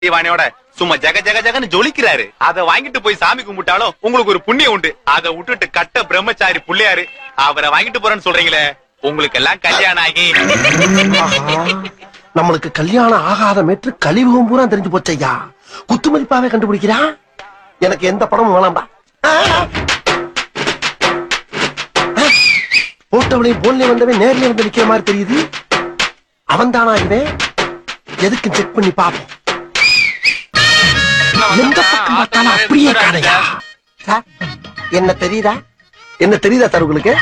வாணியோட சும்மா ஜக ஜக ஜகன்னு ஜொலிக்கிறாரு அத வாங்கிட்டு போய் சாமி கும்பிட்டாலும் உங்களுக்கு ஒரு புண்ணியம் உண்டு அத விட்டுட்டு கட்ட பிரம்மச்சாரி புள்ளையாரு அவரை வாங்கிட்டு போறேன்னு சொல்றீங்களே உங்களுக்கு எல்லாம் கல்யாணம் ஆகி ஆஹா, நம்மளுக்கு கல்யாணம் ஆகாத மேற்று கழிவுகம் பூரா தெரிஞ்சு போச்சையா குத்து மதிப்பாவே கண்டுபிடிக்கிறான் எனக்கு எந்த படமும் வேணாம்டா ஆ. ஆ. போட்டவளையும் போன்லயும் வந்தவன் நேர்ல வந்து நிக்கிற மாதிரி தெரியுது அவன் தானா இவன் எதுக்கு செக் பண்ணி பாப்போம் எந்த பக்கம் பார்த்தாலும் அப்படியே காணையா சார், என்ன தெரியுதா என்ன தெரியுதா சார் உங்களுக்கு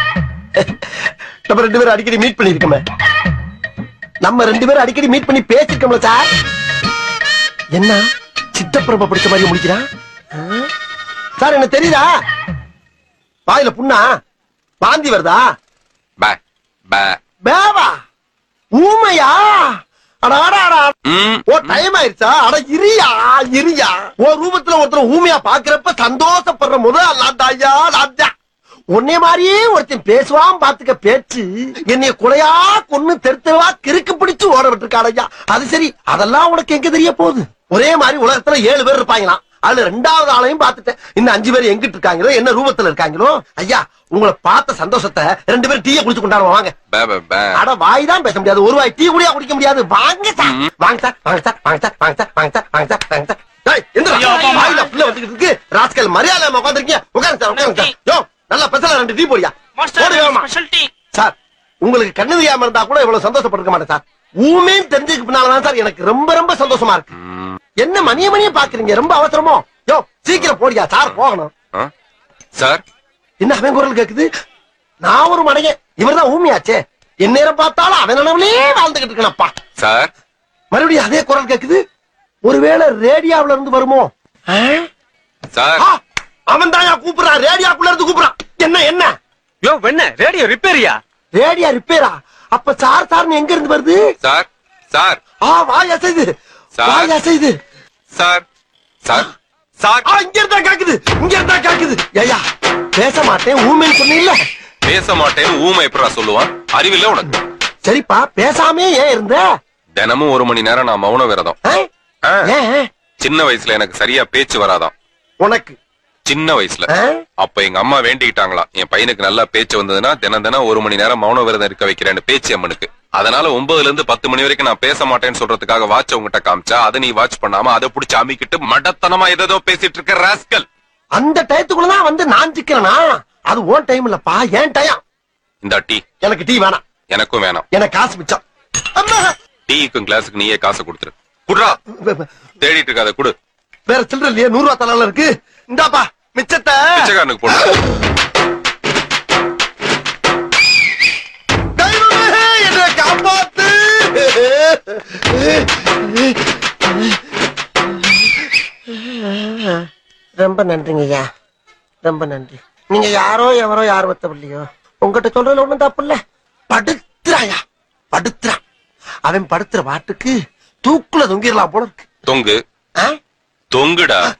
நம்ம ரெண்டு பேரும் அடிக்கடி மீட் பண்ணிருக்கோமே நம்ம ரெண்டு பேரும் அடிக்கடி மீட் பண்ணி பேசிருக்கோம்ல சார் என்ன சித்தப்பிரப படிச்ச மாதிரி முடிக்கிறான் ஆ? சார் என்ன தெரியுதா வாயில புண்ணா வாந்தி வருதா பே பே பேவா ஊமையா அட, அட, அட, அட. ம் ஓ டைம் ஆயிருச்சா அட இரியா இரியா ஓ ரூபத்துல ஒருத்தர் ஊமையா பாக்குறப்ப சந்தோஷப்படுற முதல் லாத்தாயா லாத்தா உன்னை மாதிரியே ஒருத்தன் பேசுவான் பாத்துக்க பேச்சு என்னைய குறையா கொன்னு தெரு தெருவா கிறுக்கு பிடிச்சு ஓட விட்டுருக்காடையா அது சரி அதெல்லாம் உனக்கு எங்க தெரிய போகுது ஒரே மாதிரி உலகத்துல ஏழு பேர் இருப்பாங்களாம் அதுல ரெண்டாவது ஆளையும் பார்த்துட்டேன் இன்னும் அஞ்சு பேர் எங்கிட்டு இருக்காங்களோ என்ன ரூபத்துல இருக்காங்களோ ஐயா உங்களை பார்த்த சந்தோஷத்தை ரெண்டு பேரும் டீயை குடிச்சு கொண்டாடுவோம் வாங்க பே பே பே அட வாய் தான் பேச முடியாது ஒரு வாய் டீ குடியா குடிக்க முடியாது வாங்க சார் வாங்க சார் வாங்க சார் வாங்க சார் வாங்க சார் வாங்க சார் வாங்க சார் வாங்க சார் டேய், எந்திரா. வாயில புள்ள வந்துகிட்டு இருக்கு ராஸ்கல் மரியாதை இல்லாம உட்காந்துருக்கீங்க உட்காருங்க சார் உட்காருங்க சார் யோ நல்லா பெசல ரெண்டு டீ போடியா போடு வேகமா. சார் உங்களுக்கு கண்ணு தெரியாம இருந்தா கூட இவ்வளவு சந்தோஷப்பட்டிருக்க மாட்டேன் சார் ஊமேன்னு தெரிஞ்சதுக்கு பின்னாலதான் சார் எனக்கு ரொம்ப ரொம்ப சந்தோஷமா இருக்கு ம், என்ன மணிய மணிய பாக்குறீங்க ரொம்ப அவசரமோ யோ சீக்கிரம் போடியா சார் போகணும் ஆ? சார் என்ன அவன் குரல் கேக்குது நான் ஒரு மடையன் இவர்தான் ஊமியாச்சே என் நேரம் பார்த்தாலும் அவன் நினைவுலயே வாழ்ந்துகிட்டு இருக்கனப்பா சார் மறுபடியும் அதே குரல் கேக்குது ஒருவேளை ரேடியோவுல இருந்து வருமோ சார் அவன் தான் கூப்பிடுறான் ரேடியோக்குள்ள இருந்து கூப்பிடுறான் என்ன என்ன யோ வெண்ண ரேடியோ ரிப்பேரியா ரேடியோ ரிப்பேரா அப்ப சார் சார்னு எங்க இருந்து வருது சார் சார் ஆ வாய் அசைது சார். வாய் அசைது சார் சார் சார் ஆ இங்க இருந்தா கேக்குது இங்க இருந்தா கேக்குது ஐயா பேச மாட்டேன் ஊமைன்னு சொன்னீங்கல்ல பேச மாட்டேன்னு ஊமை எப்படா சொல்லுவான் அறிவில்ல உனக்கு சரிப்பா பேசாமே ஏன் இருந்த தினமும் ஒரு மணி நேரம் நான் மௌன விரதம் ஆ? ஆ, ஏன் சின்ன வயசுல எனக்கு சரியா பேச்சு வராதாம் உனக்கு சின்ன வயசுல ஆ? அப்ப எங்க அம்மா வேண்டிக்கிட்டாங்களாம் என் பையனுக்கு நல்லா பேச்சு வந்ததுன்னா தினம் தினம் ஒரு மணி நேரம் மௌன விரதம் இருக்க வைக்கிறேன்னு பேச்சு அம்மனுக்கு அதனால ஒன்பதுல இருந்து பத்து மணி வரைக்கும் நான் பேச மாட்டேன்னு சொல்றதுக்காக வாட்ச் உங்ககிட்ட காமிச்சா அதை நீ வாட்ச் பண்ணாம அதை புடிச்சு அமிக்கிட்டு மடத்தனமா ஏதோ பேசிட்டு இருக்க ராஸ்கல் அந்த டயத்துக்குள்ளதான் வந்து நான் சிக்கிறனா அது ஓன் டைம் இல்லப்பா ஏன் டயம் இந்த டீ எனக்கு டீ வேணாம் எனக்கும் வேணாம் எனக்கு காசு மிச்சம் அம்மா டீக்கும் கிளாஸுக்கு நீயே காசு கொடுத்துரு குடுறா வே- வே- தேடிட்டு இருக்காத குடு வேற சில்லற இல்லையே நூறு ரூபா தலால இருக்கு இந்தாப்பா மிச்சத்தை பிச்சைக்காரனுக்கு போடு தெய்வமே, என்னை காப்பாத்து ரொம்ப நன்றிங்க ஐயா ரொம்ப நன்றி நீங்க யாரோ எவரோ யார் வத்தவில்லையோ உங்ககிட்ட சொல்றதுல ஒண்ணும் தப்பு இல்ல படுத்துறாயா படுத்துறா அவன் படுத்துற பாட்டுக்கு தூக்குல தொங்கிடலாம் போல இருக்கு தொங்கு ஆ? தொங்குடா